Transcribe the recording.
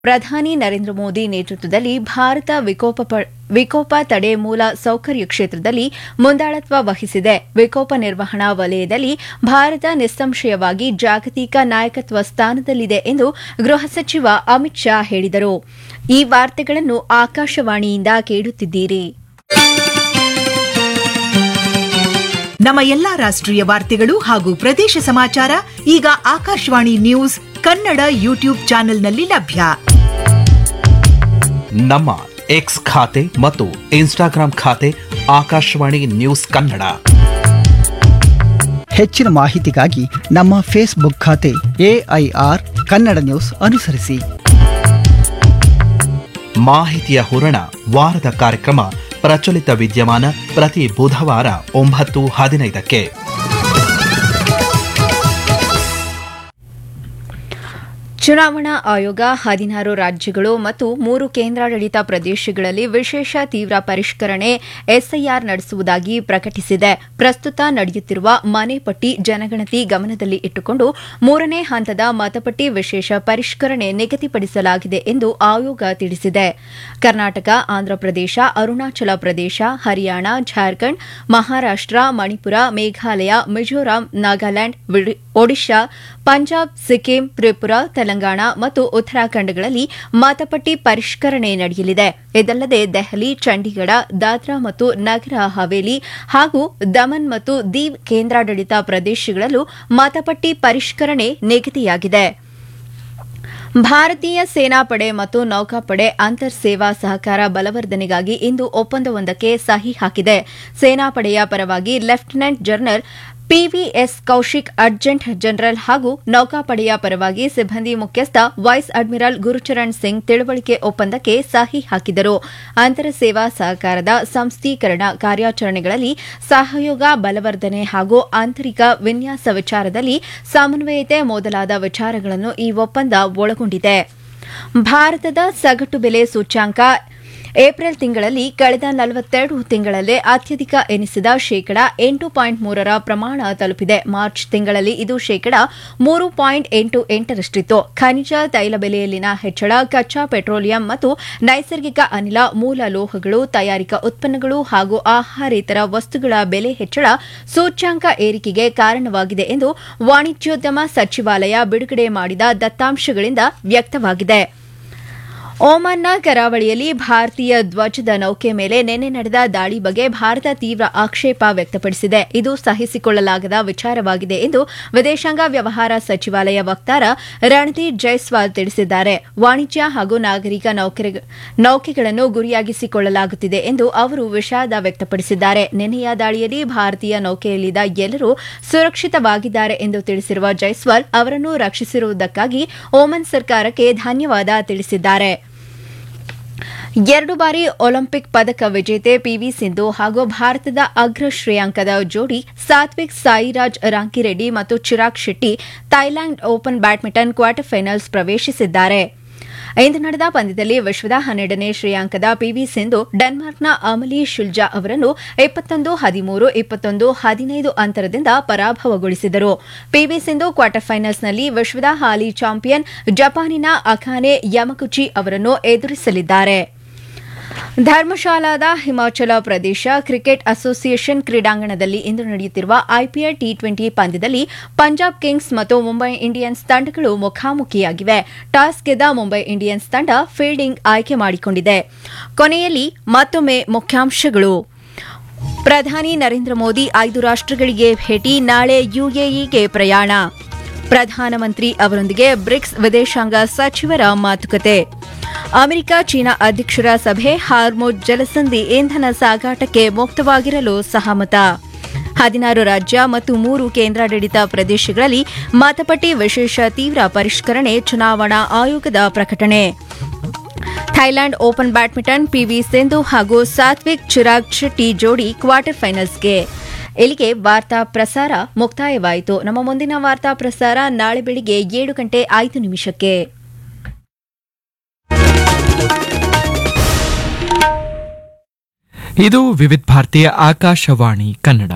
ಪ್ರಧಾನಿ ನರೇಂದ್ರ ಮೋದಿ ನೇತೃತ್ವದಲ್ಲಿ ಭಾರತ ವಿಕೋಪ ಪ- ವಿಕೋಪ ತಡೆ ಮೂಲ ಸೌಕರ್ಯ ಕ್ಷೇತ್ರದಲ್ಲಿ ಮುಂದಾಳತ್ವ ವಹಿಸಿದೆ ವಿಕೋಪ ನಿರ್ವಹಣಾ ವಲಯದಲ್ಲಿ ಭಾರತ ನಿಸ್ಸಂಶಯವಾಗಿ ಜಾಗತಿಕ ನಾಯಕತ್ವ ಸ್ಥಾನದಲ್ಲಿದೆ ಎಂದು ಗೃಹ ಸಚಿವ ಅಮಿತ್ ಶಾ ಹೇಳಿದರು ಈ ವಾರ್ತೆಗಳನ್ನು ಆಕಾಶವಾಣಿಯಿಂದ ಕೇಳುತ್ತಿದ್ದೀರಿ ನಮ್ಮ ಎಲ್ಲಾ ರಾಷ್ಟ್ರೀಯ ವಾರ್ತೆಗಳು ಹಾಗೂ ಪ್ರದೇಶ ಸಮಾಚಾರ ಈಗ ಆಕಾಶವಾಣಿ ನ್ಯೂಸ್ ಕನ್ನಡ ಯೂಟ್ಯೂಬ್ ಚಾನೆಲ್ನಲ್ಲಿ ಲಭ್ಯ ನಮ್ಮ ಎಕ್ಸ್ ಖಾತೆ ಮತ್ತು ಇನ್ಸ್ಟಾಗ್ರಾಂ ಖಾತೆ ಆಕಾಶವಾಣಿ ನ್ಯೂಸ್ ಕನ್ನಡ ಹೆಚ್ಚಿನ ಮಾಹಿತಿಗಾಗಿ ನಮ್ಮ ಫೇಸ್ಬುಕ್ ಖಾತೆ ಎಐಆರ್ ಕನ್ನಡ ನ್ಯೂಸ್ ಅನುಸರಿಸಿ ಮಾಹಿತಿಯ ಹೂರಣ ವಾರದ ಕಾರ್ಯಕ್ರಮ ಪ್ರಚಲಿತ ವಿದ್ಯಮಾನ ಪ್ರತಿ ಬುಧವಾರ ಒಂಬತ್ತು ಹದಿನೈದಕ್ಕೆ ಚುನಾವಣಾ ಆಯೋಗ ಹದಿನಾರು ರಾಜ್ಯಗಳು ಮತ್ತು ಮೂರು ಕೇಂದ್ರಾಡಳಿತ ಪ್ರದೇಶಗಳಲ್ಲಿ ವಿಶೇಷ ತೀವ್ರ ಪರಿಷ್ಕರಣೆ ಎಸ್ಐಆರ್ ನಡೆಸುವುದಾಗಿ ಪ್ರಕಟಿಸಿದೆ ಪ್ರಸ್ತುತ ನಡೆಯುತ್ತಿರುವ ಮನೆ ಪಟ್ಟಿ ಜನಗಣತಿ ಗಮನದಲ್ಲಿ ಇಟ್ಟುಕೊಂಡು ಮೂರನೇ ಹಂತದ ಮತಪಟ್ಟಿ ವಿಶೇಷ ಪರಿಷ್ಕರಣೆ ನಿಗದಿಪಡಿಸಲಾಗಿದೆ ಎಂದು ಆಯೋಗ ತಿಳಿಸಿದೆ ಕರ್ನಾಟಕ ಆಂಧ್ರಪ್ರದೇಶ ಅರುಣಾಚಲ ಪ್ರದೇಶ ಹರಿಯಾಣ ಜಾರ್ಖಂಡ್ ಮಹಾರಾಷ್ಟ್ರ ಮಣಿಪುರ ಮೇಘಾಲಯ ಮಿಜೋರಾಂ ನಾಗಾಲ್ಯಾಂಡ್ ವಿಡಿ- ಒಡಿಶಾ ಪಂಜಾಬ್ ಸಿಕ್ಕಿಂ ತ್ರಿಪುರಾ ತೆಲಂಗಾಣ ಮತ್ತು ಉತ್ತರಾಖಂಡಗಳಲ್ಲಿ ಮತಪಟ್ಟಿ ಪರಿಷ್ಕರಣೆ ನಡೆಯಲಿದೆ ಇದಲ್ಲದೆ ದೆಹಲಿ ಚಂಡೀಗಢ ದಾದ್ರಾ ಮತ್ತು ನಗರ ಹವೇಲಿ ಹಾಗೂ ದಮನ್ ಮತ್ತು ದೀವ್ ಕೇಂದ್ರಾಡಳಿತ ಪ್ರದೇಶಗಳಲ್ಲೂ ಮತಪಟ್ಟಿ ಪರಿಷ್ಕರಣೆ ನಿಗದಿಯಾಗಿದೆ ಭಾರತೀಯ ಸೇನಾಪಡೆ ಮತ್ತು ನೌಕಾಪಡೆ ಅಂತರ್ ಸೇವಾ ಸಹಕಾರ ಬಲವರ್ಧನೆಗಾಗಿ ಇಂದು ಒಪ್ಪಂದವೊಂದಕ್ಕೆ ಸಹಿ ಹಾಕಿದೆ ಸೇನಾಪಡೆಯ ಪರವಾಗಿ lieutenant general PVS Kaushik adjutant general ಹಾಗೂ ನೌಕಾಪಡೆಯ ಪರವಾಗಿ ಸಿಬ್ಬಂದಿ ಮುಖ್ಯಸ್ಥ ವೈಸ್ ಅಡ್ಮಿರಲ್ ಗುರುಚರಣ್ ಸಿಂಗ್ ತಿಳುವಳಿಕೆ ಒಪ್ಪಂದಕ್ಕೆ ಸಹಿ ಹಾಕಿದರು ಅಂತರ ಸೇವಾ ಸಹಕಾರದ ಸಂಸ್ಥೀಕರಣ ಕಾರ್ಯಾಚರಣೆಗಳಲ್ಲಿ ಸಹಯೋಗ ಬಲವರ್ಧನೆ ಹಾಗೂ ಆಂತರಿಕ ವಿನ್ಯಾಸ ವಿಚಾರದಲ್ಲಿ ಸಮನ್ವಯತೆ ಮೊದಲಾದ ವಿಚಾರಗಳನ್ನು ಈ ಒಪ್ಪಂದ ಒಳಗೊಂಡಿದೆ ಭಾರತದ ಸಗಟು ಬೆಲೆ ಸೂಚ್ಯಾಂಕ ಏಪ್ರಿಲ್ ತಿಂಗಳಲ್ಲಿ ಕಳೆದ ನಲವತ್ತೆರಡು ತಿಂಗಳಲ್ಲೇ ಅತ್ಯಧಿಕ ಎನಿಸಿದ ಶೇಕಡಾ ಎಂಟು ಪಾಯಿಂಟ್ ಮೂರರ ಪ್ರಮಾಣ ತಲುಪಿದೆ ಮಾರ್ಚ್ ತಿಂಗಳಲ್ಲಿ ಇದು ಶೇಕಡಾ ಮೂರು ಪಾಯಿಂಟ್ ಎಂಟು ಎಂಟರಷ್ಟಿತ್ತು ಖನಿಜ ತೈಲ ಬೆಲೆಯಲ್ಲಿನ ಹೆಚ್ಚಳ ಕಚ್ಚಾ ಪೆಟ್ರೋಲಿಯಂ ಮತ್ತು ನೈಸರ್ಗಿಕ ಅನಿಲ ಮೂಲ ಲೋಹಗಳು ತಯಾರಿಕಾ ಉತ್ಪನ್ನಗಳು ಹಾಗೂ ಆಹಾರೇತರ ವಸ್ತುಗಳ ಬೆಲೆ ಹೆಚ್ಚಳ ಸೂಚ್ಯಾಂಕ ಏರಿಕೆಗೆ ಕಾರಣವಾಗಿದೆ ಎಂದು ವಾಣಿಜ್ಯೋದ್ಯಮ ಸಚಿವಾಲಯ ಬಿಡುಗಡೆ ಮಾಡಿದ ದತ್ತಾಂಶಗಳಿಂದ ವ್ಯಕ್ತವಾಗಿದೆ ಓಮನ್ನ ಕರಾವಳಿಯಲ್ಲಿ ಭಾರತೀಯ ಧ್ವಜದ ನೌಕೆ ಮೇಲೆ ನಿನ್ನೆ ನಡೆದ ದಾಳಿ ಬಗ್ಗೆ ಭಾರತ ತೀವ್ರ ಆಕ್ಷೇಪ ವ್ಯಕ್ತಪಡಿಸಿದೆ ಇದು ಸಹಿಸಿಕೊಳ್ಳಲಾಗದ ವಿಚಾರವಾಗಿದೆ ಎಂದು ವಿದೇಶಾಂಗ ವ್ಯವಹಾರ ಸಚಿವಾಲಯ ವಕ್ತಾರ ರಣದೀಪ್ ಜೈಸ್ವಾಲ್ ತಿಳಿಸಿದ್ದಾರೆ ವಾಣಿಜ್ಯ ಹಾಗೂ ನಾಗರಿಕ ನೌಕರಿ- ನೌಕೆಗಳನ್ನು ಗುರಿಯಾಗಿಸಿಕೊಳ್ಳಲಾಗುತ್ತಿದೆ ಎಂದು ಅವರು ವಿಷಾದ ವ್ಯಕ್ತಪಡಿಸಿದ್ದಾರೆ ನಿನ್ನೆಯ ದಾಳಿಯಲ್ಲಿ ಭಾರತೀಯ ನೌಕೆಯಲ್ಲಿದ್ದ ಎಲ್ಲರೂ ಸುರಕ್ಷಿತವಾಗಿದ್ದಾರೆ ಎಂದು ತಿಳಿಸಿರುವ ಜೈಸ್ವಾಲ್ ಅವರನ್ನು ರಕ್ಷಿಸಿರುವುದಕ್ಕಾಗಿ ಓಮನ್ ಸರ್ಕಾರಕ್ಕೆ ಧನ್ಯವಾದ ತಿಳಿಸಿದ್ದಾರೆ ಎರಡು ಬಾರಿ ಒಲಿಂಪಿಕ್ ಪದಕ ವಿಜೇತೆ ಪಿವಿ ಸಿಂಧು ಹಾಗೂ ಭಾರತದ ಅಗ್ರ ಶ್ರೇಯಾಂಕದ ಜೋಡಿ ಸಾತ್ವಿಕ್ ಸಾಯಿರಾಜ್ ರಾಂಕಿರೆಡ್ಡಿ ಮತ್ತು Chirag Shetty Thailand open badminton quarter finals ಪ್ರವೇಶಿಸಿದ್ದಾರೆ ಇಂದು ನಡೆದ ಪಂದ್ಯದಲ್ಲಿ ವಿಶ್ವದ ಹನ್ನೆರಡನೇ ಶ್ರೇಯಾಂಕದ ಪಿವಿ ಸಿಂಧು ಡೆನ್ಮಾರ್ಕ್ನ ಅಮಲಿ ಶುಲ್ಜಾ ಅವರನ್ನು ಇಪ್ಪತ್ತೊಂದು ಹದಿಮೂರು ಇಪ್ಪತ್ತೊಂದು ಹದಿನೈದು ಅಂತರದಿಂದ ಪರಾಭವಗೊಳಿಸಿದರು ಪಿವಿ ಸಿಂಧು ಕ್ವಾರ್ಟರ್ ಫೈನಲ್ಸ್ನಲ್ಲಿ ವಿಶ್ವದ ಹಾಲಿ ಚಾಂಪಿಯನ್ ಜಪಾನಿನ ಅಖಾನೆ ಯಮಗುಚಿ ಅವರನ್ನು ಎದುರಿಸಲಿದ್ದಾರೆ ಧರ್ಮಶಾಲಾದ ಹಿಮಾಚಲ ಪ್ರದೇಶ ಕ್ರಿಕೆಟ್ ಅಸೋಸಿಯೇಷನ್ ಕ್ರೀಡಾಂಗಣದಲ್ಲಿ ಇಂದು ನಡೆಯುತ್ತಿರುವ ಐಪಿಎಲ್ ಟಿ ಟ್ವೆಂಟಿ ಪಂದ್ಯದಲ್ಲಿ ಪಂಜಾಬ್ ಕಿಂಗ್ಸ್ ಮತ್ತು ಮುಂಬೈ ಇಂಡಿಯನ್ಸ್ ತಂಡಗಳು ಮುಖಾಮುಖಿಯಾಗಿವೆ ಟಾಸ್ ಗೆದ್ದ ಮುಂಬೈ ಇಂಡಿಯನ್ಸ್ ತಂಡ ಫೀಲ್ಡಿಂಗ್ ಆಯ್ಕೆ ಮಾಡಿಕೊಂಡಿದೆ ಕೊನೆಯಲ್ಲಿ ಮತ್ತೊಮ್ಮೆ ಮುಖ್ಯಾಂಶಗಳು ಪ್ರಧಾನಿ ನರೇಂದ್ರ ಮೋದಿ ಐದು ರಾಷ್ಟ್ರಗಳಿಗೆ ಭೇಟಿ ನಾಳೆ ಯುಎಇಗೆ ಪ್ರಯಾಣ ಪ್ರಧಾನಮಂತ್ರಿ ಅವರೊಂದಿಗೆ ಬ್ರಿಕ್ಸ್ ವಿದೇಶಾಂಗ ಸಚಿವರ ಮಾತುಕತೆ ಅಮೆರಿಕ ಚೀನಾ ಅಧ್ಯಕ್ಷರ ಸಭೆ ಹಾರ್ಮೋಜ್ ಜಲಸಂಧಿ ಇಂಧನ ಸಾಗಾಟಕ್ಕೆ ಮುಕ್ತವಾಗಿರಲು ಸಹಮತ ಹದಿನಾರು ರಾಜ್ಯ ಮತ್ತು ಮೂರು ಕೇಂದ್ರಾಡಳಿತ ಪ್ರದೇಶಗಳಲ್ಲಿ ಮತಪಟ್ಟಿ ವಿಶೇಷ ತೀವ್ರ ಪರಿಷ್ಕರಣೆ ಚುನಾವಣಾ ಆಯೋಗದ ಪ್ರಕಟಣೆ Thailand open badminton PV Sindhu ಹಾಗೂ ಸಾತ್ವಿಕ್ ಚಿರಾಗ್ ಶೆಟ್ಟಿ ಜೋಡಿ ಕ್ವಾರ್ಟರ್ ಫೈನಲ್ಸ್ಗೆ ಇಲ್ಲಿಗೆ ವಾರ್ತಾ ಪ್ರಸಾರ ಮುಕ್ತಾಯವಾಯಿತು ನಮ್ಮ ಮುಂದಿನ ವಾರ್ತಾ ಪ್ರಸಾರ ನಾಳೆ ಬೆಳಿಗ್ಗೆ ಏಳು ಗಂಟೆ ಐದು ನಿಮಿಷಕ್ಕೆ ಇದು ವಿವಿಧ ಭಾರತೀಯ ಆಕಾಶವಾಣಿ ಕನ್ನಡ